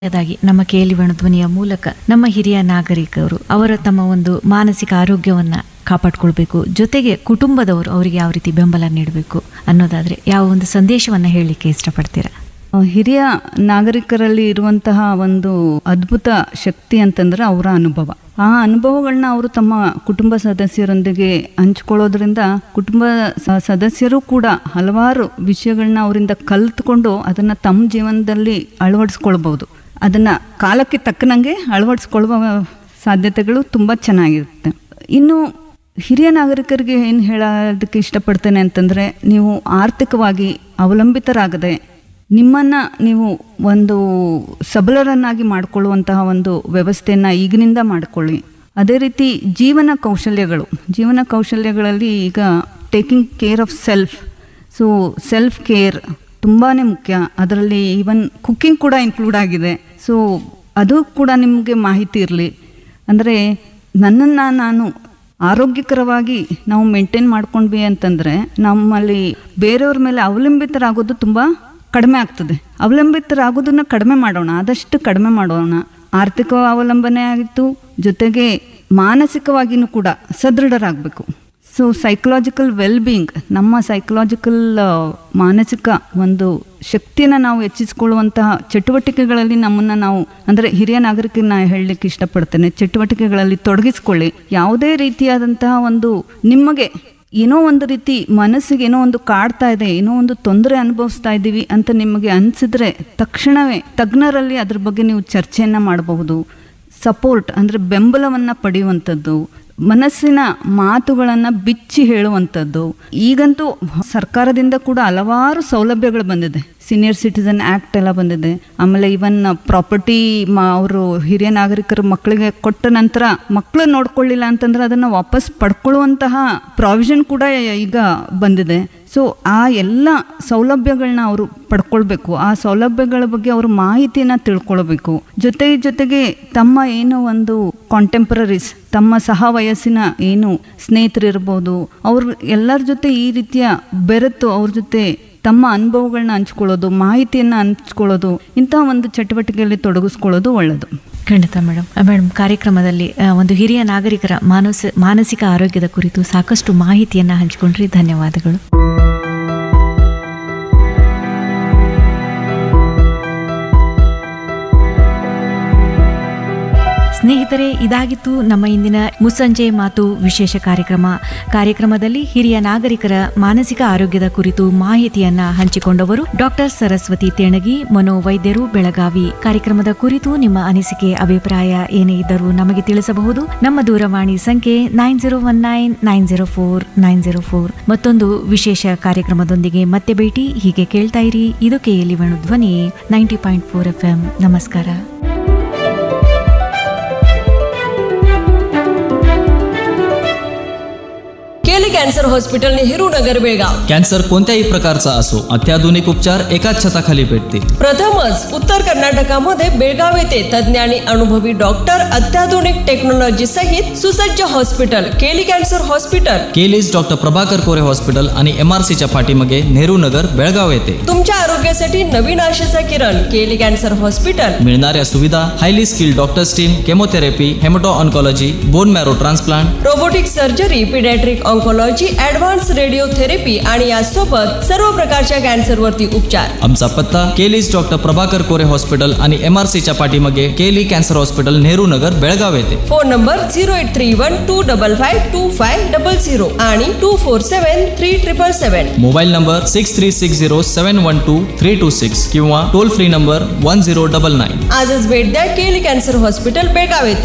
ದಾಗಿ ನಮ್ಮ ಕೇಳಿವಣ ಧ್ವನಿಯ ಮೂಲಕ ನಮ್ಮ ಹಿರಿಯ ನಾಗರಿಕರು ಅವರ ತಮ್ಮ ಒಂದು ಮಾನಸಿಕ ಆರೋಗ್ಯವನ್ನ ಕಾಪಾಡ್ಕೊಳ್ಬೇಕು ಜೊತೆಗೆ ಕುಟುಂಬದವರು ಅವರಿಗೆ ಯಾವ ರೀತಿ ಬೆಂಬಲ ನೀಡಬೇಕು ಅನ್ನೋದಾದ್ರೆ ಯಾವ ಒಂದು ಸಂದೇಶವನ್ನ ಹೇಳಲಿಕ್ಕೆ ಇಷ್ಟಪಡ್ತೀರಾ ಆ, ಹಿರಿಯ ನಾಗರಿಕರಲ್ಲಿ ಇರುವಂತಹ ಒಂದು ಅದ್ಭುತ ಶಕ್ತಿ ಅಂತಂದ್ರೆ ಅವರ ಅನುಭವ ಆ ಅನುಭವಗಳನ್ನ ಅವರು ತಮ್ಮ ಕುಟುಂಬ ಸದಸ್ಯರೊಂದಿಗೆ ಹಂಚ್ಕೊಳ್ಳೋದ್ರಿಂದ ಕುಟುಂಬ ಸ- ಸದಸ್ಯರು ಕೂಡ ಹಲವಾರು ವಿಷಯಗಳನ್ನ ಅವರಿಂದ ಕಲ್ತ್ಕೊಂಡು ಅದನ್ನ ತಮ್ಮ ಜೀವನದಲ್ಲಿ ಅಳವಡಿಸ್ಕೊಳ್ಬಹುದು ಅದನ್ನ ಕಾಲಕ್ಕೆ ತಕ್ಕನಂಗೆ ಅಳವಡಿಸ್ಕೊಳ್ಳುವ ಸಾಧ್ಯತೆಗಳು ತುಂಬ ಚೆನ್ನಾಗಿರುತ್ತೆ ಇನ್ನು ಹಿರಿಯ ನಾಗರಿಕರಿಗೆ ಏನು ಹೇಳೋದಕ್ಕೆ ಇಷ್ಟಪಡ್ತೇನೆ ಅಂತಂದರೆ ನೀವು ಆರ್ಥಿಕವಾಗಿ ಅವಲಂಬಿತರಾಗದೆ ನಿಮ್ಮನ್ನು ನೀವು ಒಂದು ಸಬಲರನ್ನಾಗಿ ಮಾಡಿಕೊಳ್ಳುವಂತಹ ಒಂದು ವ್ಯವಸ್ಥೆಯನ್ನು ಈಗಿನಿಂದ ಮಾಡಿಕೊಳ್ಳಿ ಅದೇ ರೀತಿ ಜೀವನ ಕೌಶಲ್ಯಗಳು ಜೀವನ ಕೌಶಲ್ಯಗಳಲ್ಲಿ ಈಗ taking care of self so self care ತುಂಬಾ ಮುಖ್ಯ ಅದರಲ್ಲಿ ಈವನ್ ಕುಕ್ಕಿಂಗ್ ಕೂಡ ಇನ್ಕ್ಲೂಡ್ ಆಗಿದೆ ಸೊ ಅದು ಕೂಡ ನಿಮಗೆ ಮಾಹಿತಿ ಇರಲಿ ಅಂದರೆ ನನ್ನನ್ನು ನಾನು ಆರೋಗ್ಯಕರವಾಗಿ ನಾವು ಮೇಂಟೈನ್ ಮಾಡ್ಕೊಂಡ್ವಿ ಅಂತಂದರೆ ನಮ್ಮಲ್ಲಿ ಬೇರೆಯವ್ರ ಮೇಲೆ ಅವಲಂಬಿತರಾಗೋದು ತುಂಬ ಕಡಿಮೆ ಆಗ್ತದೆ ಅವಲಂಬಿತರಾಗೋದನ್ನ ಕಡಿಮೆ ಮಾಡೋಣ ಆದಷ್ಟು ಕಡಿಮೆ ಮಾಡೋಣ ಆರ್ಥಿಕ ಅವಲಂಬನೆ ಆಗಿತ್ತು ಜೊತೆಗೆ ಮಾನಸಿಕವಾಗಿಯೂ ಕೂಡ ಸದೃಢರಾಗಬೇಕು ಸೊ ಸೈಕಲಾಜಿಕಲ್ ವೆಲ್ ಬೀಯಿಂಗ್ ನಮ್ಮ ಸೈಕಲಾಜಿಕಲ್ ಮಾನಸಿಕ ಒಂದು ಶಕ್ತಿಯನ್ನು ನಾವು ಹೆಚ್ಚಿಸಿಕೊಳ್ಳುವಂತಹ ಚಟುವಟಿಕೆಗಳಲ್ಲಿ ನಮ್ಮನ್ನು ನಾವು ಅಂದರೆ ಹಿರಿಯ ನಾಗರಿಕರನ್ನ ಹೇಳಲಿಕ್ಕೆ ಇಷ್ಟಪಡ್ತೇನೆ ಚಟುವಟಿಕೆಗಳಲ್ಲಿ ತೊಡಗಿಸ್ಕೊಳ್ಳಿ ಯಾವುದೇ ರೀತಿಯಾದಂತಹ ಒಂದು ನಿಮಗೆ ಏನೋ ಒಂದು ರೀತಿ ಮನಸ್ಸಿಗೆ ಏನೋ ಒಂದು ಕಾಡ್ತಾ ಇದೆ ಏನೋ ಒಂದು ತೊಂದರೆ ಅನುಭವಿಸ್ತಾ ಇದ್ದೀವಿ ಅಂತ ನಿಮಗೆ ಅನಿಸಿದ್ರೆ ತಕ್ಷಣವೇ ತಜ್ಞರಲ್ಲಿ ಅದ್ರ ಬಗ್ಗೆ ನೀವು ಚರ್ಚೆಯನ್ನು ಮಾಡಬಹುದು ಸಪೋರ್ಟ್ ಅಂದರೆ ಬೆಂಬಲವನ್ನು ಪಡೆಯುವಂಥದ್ದು ಮನಸ್ಸಿನ ಮಾತುಗಳನ್ನು ಬಿಚ್ಚಿ ಹೇಳುವಂಥದ್ದು ಈಗಂತೂ ಸರ್ಕಾರದಿಂದ ಕೂಡ ಹಲವಾರು ಸೌಲಭ್ಯಗಳು ಬಂದಿದೆ ಸೀನಿಯರ್ ಸಿಟಿಸನ್ ಆ್ಯಕ್ಟ್ ಎಲ್ಲ ಬಂದಿದೆ ಆಮೇಲೆ ಇವನ್ ಪ್ರಾಪರ್ಟಿ ಅವರು ಹಿರಿಯ ನಾಗರಿಕರು ಮಕ್ಕಳಿಗೆ ಕೊಟ್ಟ ನಂತರ ಮಕ್ಕಳು ನೋಡ್ಕೊಳ್ಳಿಲ್ಲ ಅಂತಂದ್ರೆ ಅದನ್ನು ವಾಪಸ್ ಪಡ್ಕೊಳ್ಳುವಂತಹ ಪ್ರಾವಿಷನ್ ಕೂಡ ಈಗ ಬಂದಿದೆ ಸೊ ಆ ಎಲ್ಲ ಸೌಲಭ್ಯಗಳನ್ನ ಅವರು ಪಡ್ಕೊಳ್ಬೇಕು ಆ ಸೌಲಭ್ಯಗಳ ಬಗ್ಗೆ ಅವರು ಮಾಹಿತಿಯನ್ನು ತಿಳ್ಕೊಳ್ಬೇಕು ಜೊತೆಗೆ ಜೊತೆಗೆ ತಮ್ಮ ಏನು ಒಂದು ಕಾಂಟೆಂಪ್ರರೀಸ್ ತಮ್ಮ ಸಹ ವಯಸ್ಸಿನ ಏನು ಸ್ನೇಹಿತರಿರ್ಬೋದು ಅವ್ರ ಎಲ್ಲರ ಜೊತೆ ಈ ರೀತಿಯ ಬೆರೆತು ಅವ್ರ ಜೊತೆ ತಮ್ಮ ಅನುಭವಗಳನ್ನ ಹಂಚ್ಕೊಳ್ಳೋದು ಮಾಹಿತಿಯನ್ನು ಹಂಚ್ಕೊಳ್ಳೋದು ಇಂತಹ ಒಂದು ಚಟುವಟಿಕೆಯಲ್ಲಿ ತೊಡಗಿಸ್ಕೊಳ್ಳೋದು ಒಳ್ಳೆಯದು ಖಂಡಿತ ಮೇಡಮ್ ಮೇಡಮ್ ಕಾರ್ಯಕ್ರಮದಲ್ಲಿ ಆ, ಒಂದು ಹಿರಿಯ ನಾಗರಿಕರ ಮಾನಸ ಮಾನಸಿಕ ಆರೋಗ್ಯದ ಕುರಿತು ಸಾಕಷ್ಟು ಮಾಹಿತಿಯನ್ನ ಹಂಚಿಕೊಂಡ್ರಿ ಧನ್ಯವಾದಗಳು ಸ್ನೇಹಿತರೆ ಇದಾಗಿತ್ತು ನಮ್ಮ ಇಂದಿನ ಮುಸ್ಸಂಜೆ ಮಾತು ವಿಶೇಷ ಕಾರ್ಯಕ್ರಮ ಕಾರ್ಯಕ್ರಮದಲ್ಲಿ ಹಿರಿಯ ನಾಗರಿಕರ ಮಾನಸಿಕ ಆರೋಗ್ಯದ ಕುರಿತು ಮಾಹಿತಿಯನ್ನ ಹಂಚಿಕೊಂಡವರು ಡಾಕ್ಟರ್ ಸರಸ್ವತಿ ತೇಣಗಿ ಮನೋವೈದ್ಯರು ಬೆಳಗಾವಿ ಕಾರ್ಯಕ್ರಮದ ಕುರಿತು ನಿಮ್ಮ ಅನಿಸಿಕೆ ಅಭಿಪ್ರಾಯ ಏನೇ ಇದ್ದರೂ ನಮಗೆ ತಿಳಿಸಬಹುದು ನಮ್ಮ ದೂರವಾಣಿ ಸಂಖ್ಯೆ nine zero one nine nine zero four nine zero four ಮತ್ತೊಂದು ವಿಶೇಷ ಕಾರ್ಯಕ್ರಮದೊಂದಿಗೆ ಮತ್ತೆ ಭೇಟಿ ಹೀಗೆ ಕೇಳ್ತಾ ಇರಿ ಇದು KLE Venu Dhwani ninety point four F M ನಮಸ್ಕಾರ KLE cancer hospital Nehru Nagar Belgaum cancer कोणत्याही प्रकारचा असो अत्याधुनिक उपचार एकाच छताखाली भेटते प्रथमच उत्तर कर्नाटकामध्ये बेळगाव येथे तज्ज्ञ आणि अनुभवी डॉक्टर अत्याधुनिक टेक्नॉलॉजी सहित सुसज्ज hospital KLE cancer hospital KLE's doctor Prabhakar Kore hospital आणि एम आर सीच्या पाठीमागे नेहरू नगर बेळगाव येथे तुमच्या आरोग्यासाठी नवीन आशेचा किरण केली कॅन्सर हॉस्पिटल मिळणाऱ्या सुविधा highly skilled doctors team chemotherapy haemato oncology bone marrow transplant robotic surgery paediatric oncology advance radiotherapy आणि यासोबत सर्व प्रकारच्या कॅन्सरवरती उपचार आमचा पत्ता केलीज डॉक्टर प्रभाकर कोरे हॉस्पिटल आणि एम आर सीच्या पाठीमागे केली कॅन्सर हॉस्पिटल नेहरू नगर बेळगाव येथे phone number zero eight three one two double five two five double zero आणि two four seven three triple seven mobile number six three six zero seven one two three two six किंवा toll free number one zero double nine आजच भेट द्या केली cancer hospital Belgaum येथे